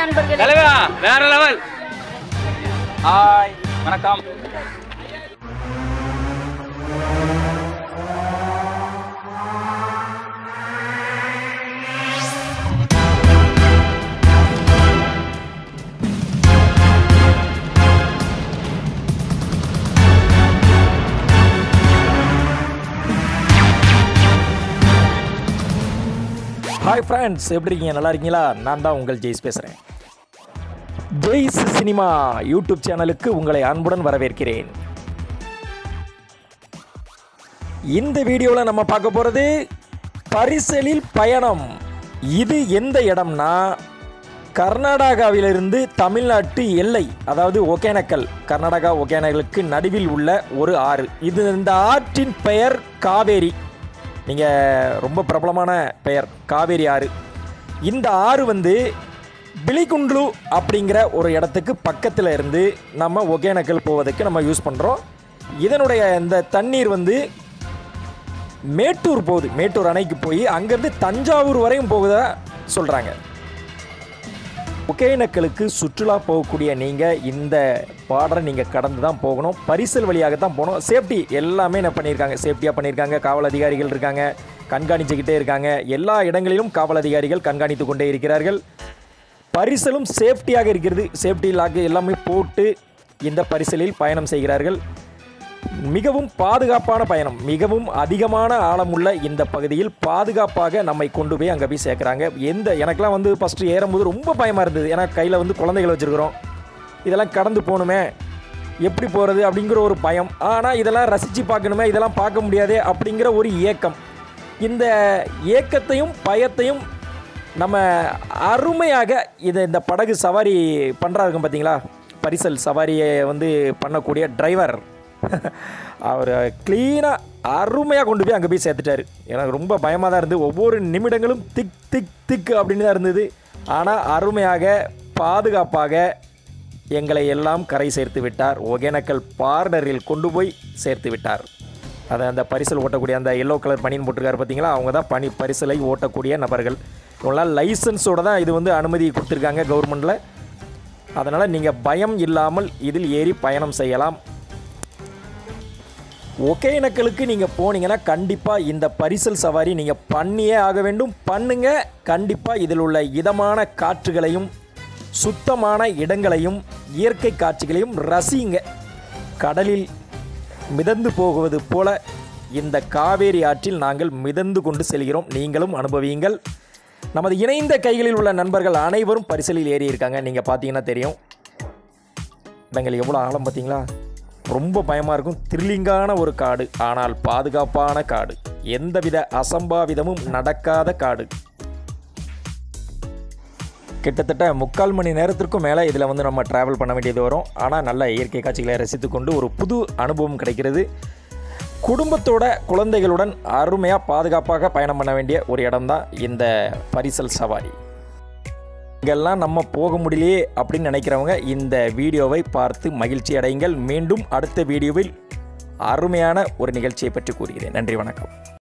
நண்பர்களே தலைவா வேற லெவல் ஹாய் வணக்கம் ஹாய் ஃப்ரெண்ட்ஸ் எப்படி இருக்கீங்க நல்லா இருக்கீங்களா நான் தான் உங்கள் ஜெய்ஸ் பேசுகிறேன் ஜெய்ஸ் சினிமா யூடியூப் சேனலுக்கு உங்களை அன்புடன் வரவேற்கிறேன் இந்த வீடியோவில் நம்ம பார்க்க போகிறது பரிசலில் பயணம் இது எந்த இடம்னா கர்நாடகாவிலிருந்து தமிழ்நாட்டு எல்லை அதாவது ஒகேனக்கல் கர்நாடகா ஒகேனக்கலுக்கு நடுவில் உள்ள ஒரு ஆறு இது இந்த ஆற்றின் பெயர் காவேரி நீங்கள் ரொம்ப பிரபலமான பெயர் காவேரி ஆறு இந்த ஆறு வந்து பிலிகுண்ட்லு அப்படிங்கிற ஒரு இடத்துக்கு பக்கத்தில் இருந்து நம்ம ஒகேனக்கல் போவதற்கு நம்ம யூஸ் பண்ணுறோம் இதனுடைய இந்த தண்ணீர் வந்து மேட்டூர் போகுது மேட்டூர் அணைக்கு போய் அங்கேருந்து தஞ்சாவூர் வரையும் போகுதா சொல்கிறாங்க ஒகேனக்கலுக்கு சுற்றுலா போகக்கூடிய நீங்கள் இந்த பார்டரை நீங்கள் கடந்து தான் போகணும் பரிசல் வழியாக தான் போகணும் சேஃப்டி எல்லாமே என்ன பண்ணியிருக்காங்க சேஃப்டியாக பண்ணியிருக்காங்க காவல் அதிகாரிகள் இருக்காங்க கண்காணிச்சுக்கிட்டே இருக்காங்க எல்லா இடங்களிலும் காவல் அதிகாரிகள் கண்காணித்து கொண்டே இருக்கிறார்கள் பரிசலும் சேஃப்டியாக இருக்கிறது சேஃப்டி லாக்கு எல்லாமே போட்டு இந்த பரிசலில் பயணம் செய்கிறார்கள் மிகவும் பாதுகாப்பான பயணம் மிகவும் அதிகமான ஆழமுள்ள இந்த பகுதியில் பாதுகாப்பாக நம்மை கொண்டு போய் அங்கே போய் சேர்க்குறாங்க எந்த எனக்கெல்லாம் வந்து ஃபஸ்ட்டு ஏறும்போது ரொம்ப பயமாக இருந்தது ஏன்னா கையில் வந்து குழந்தைகள் வச்சுருக்கிறோம் இதெல்லாம் கடந்து போகணுமே எப்படி போகிறது அப்படிங்கிற ஒரு பயம் ஆனால் இதெல்லாம் ரசித்து பார்க்கணுமே இதெல்லாம் பார்க்க முடியாதே அப்படிங்கிற ஒரு ஏக்கம் இந்த ஏக்கத்தையும் பயத்தையும் நம்ம அருமையாக இதை இந்த படகு சவாரி பண்ணுறாருக்கும் பார்த்தீங்களா பரிசல் சவாரியை வந்து பண்ணக்கூடிய டிரைவர் அவர் க்ளீனாக அருமையாக கொண்டு போய் அங்கே போய் சேர்த்துட்டாரு எனக்கு ரொம்ப பயமாக தான் இருந்தது ஒவ்வொரு நிமிடங்களும் திக் திக் திக் அப்படின்னு தான் இருந்தது ஆனால் அருமையாக பாதுகாப்பாக எங்களை எல்லாம் கரை சேர்த்து விட்டார் ஒகேனக்கல் பார்டரில் கொண்டு போய் சேர்த்து விட்டார் அதை அந்த பரிசல் ஓட்டக்கூடிய அந்த எல்லோ கலர் பனியன் போட்டிருக்காரு பார்த்தீங்களா அவங்க தான் பனி பரிசலை ஓட்டக்கூடிய நபர்கள் இவங்களாம் லைசன்ஸோட தான் இது வந்து அனுமதி கொடுத்துருக்காங்க கவர்மெண்ட்டில் அதனால் நீங்கள் பயம் இல்லாமல் இதில் ஏறி பயணம் செய்யலாம் ஒகேனக்கலுக்கு நீங்கள் போனீங்கன்னா கண்டிப்பாக இந்த பரிசல் சவாரி நீங்கள் பண்ணியே ஆக வேண்டும் பண்ணுங்க கண்டிப்பாக இதில் உள்ள இதமான காற்றுகளையும் சுத்தமான இடங்களையும் இயற்கை காட்சிகளையும் ரசிங்க கடலில் மிதந்து போகுவது போல இந்த காவேரி ஆற்றில் நாங்கள் மிதந்து கொண்டு செல்கிறோம் நீங்களும் அனுபவியுங்கள் நமது இணைந்த கைகளில் உள்ள நண்பர்கள் அனைவரும் பரிசலில் ஏறி இருக்காங்க நீங்கள் பார்த்தீங்கன்னா தெரியும் இடங்கள் எவ்வளோ ஆழம் பார்த்தீங்களா ரொம்ப பயமாக இருக்கும் த்ரில்லிங்கான ஒரு காடு ஆனால் பாதுகாப்பான காடு எந்தவித அசம்பாவிதமும் நடக்காத காடு கிட்டத்தட்ட முக்கால் மணி நேரத்திற்கும் மேலே இதில் வந்து நம்ம ட்ராவல் பண்ண வேண்டியது வரும் ஆனால் நல்ல இயற்கை காட்சிகளை ரசித்துக்கொண்டு ஒரு புது அனுபவம் கிடைக்கிறது குடும்பத்தோட குழந்தைகளுடன் அருமையாக பாதுகாப்பாக பயணம் பண்ண வேண்டிய ஒரு இடம்தான் இந்த பரிசல் சவாரி இங்கெல்லாம் நம்ம போக முடியலையே அப்படின்னு நினைக்கிறவங்க இந்த வீடியோவை பார்த்து மகிழ்ச்சி அடையுங்கள் மீண்டும் அடுத்த வீடியோவில் அருமையான ஒரு நிகழ்ச்சியை பற்றி கூறுகிறேன் நன்றி வணக்கம்